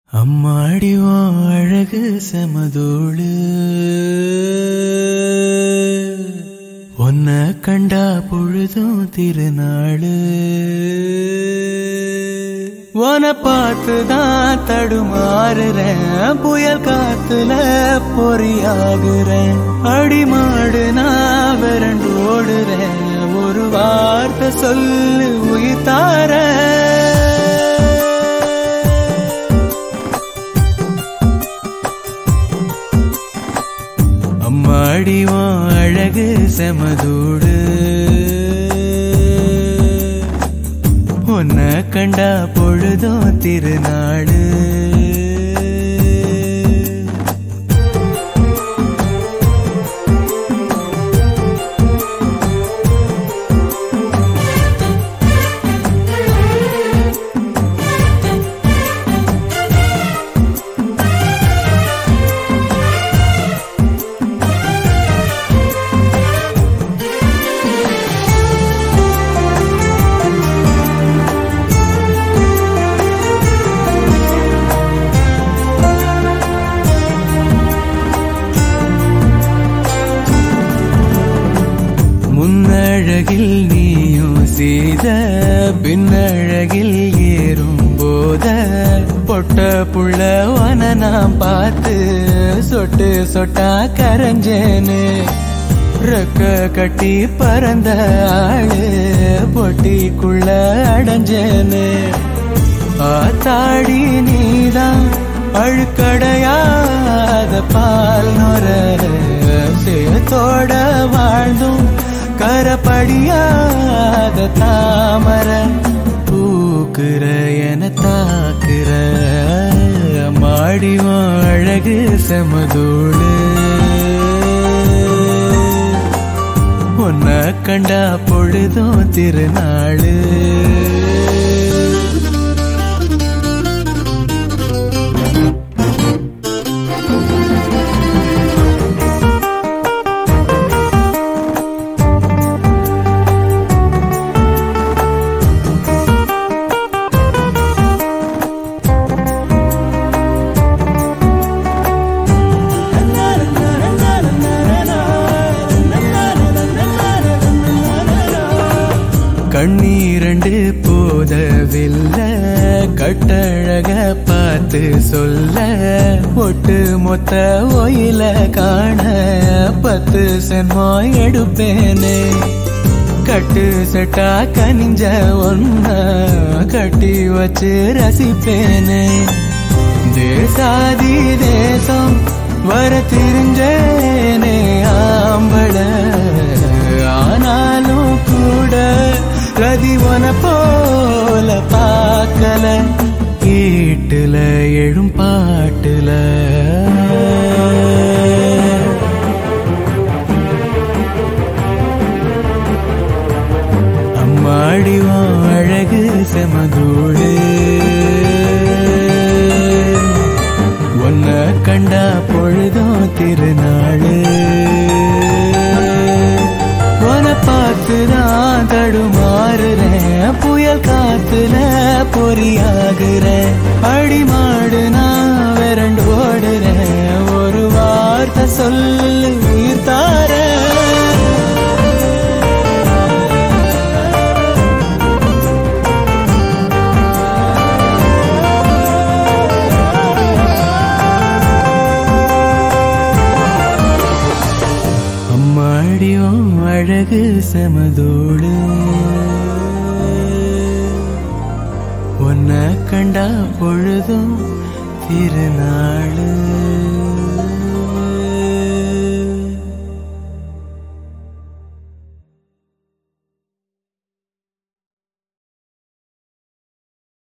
அம்மாடி ஓ அழகு செமதோடு உன்னை கண்டா பொழுதும் திருநாளு உன பார்த்துதான் தடுமாறுறேன் புயல் காத்துல பொறியாகுறேன் அடிமாடு நான் விரண்டு ஓடுறேன் ஒரு வார்த்தை சொல்லு உயிர் தாரேன் அம்மாடி உன் அழகு செமதூடு உன்னை கண்டா பொழுதும் திருநாடு முன்னழகில் நீயும் செய்த பின்னழகில் ஏறும் போத பொட்ட புள்ளவன நான் பார்த்து சொட்டு சொட்டா கரைஞ்சேன்னு ரெக்க கட்டி பறந்த ஆளு பொட்டிக்குள்ள அடைஞ்சேன்னு ஆத்தாடி நீதான் அழுக்கடையாத பால் நொர சேத்தோட வாழ்ந்தும் கரப்படியாத தாமர பூக்குற என தாக்குற மாடிவன் அழகு செமதோடு உன்னை கண்டா பொழுதும் திருநாளு கண்ணீரண்டு போதவில்லை கட்டழக பார்த்து சொல்ல ஒட்டு மொத்த ஒயில காண பத்து சென்மோ எடுப்பேனே கட்டு செட்டா கனிஞ்ச ஒன்ன கட்டி வச்சு ரசிப்பேனே தேசாதி தேசம் வர தெரிஞ்சேனே ஆம்பள ஆனாலும் கூட ரதி உன போல பார்க்கல கேட்டுல எழும் பாட்டுல அம்மாடி உன் அழகு செமதூடு உன்னை கண்டா பொழுதும் திருநாளு உன பார்த்துதான் தடுமாறுறேன் புயல் காத்துல பொறியாகுறேன் அடிமாடு நான் விரண்டு ஓடுறேன் ஒரு வார்த்தை சொல்லு உயிர் தாரேன் அம்மாடியோ அழகு செமதோடு உன்னை கண்டா பொழுதும் திருநாளு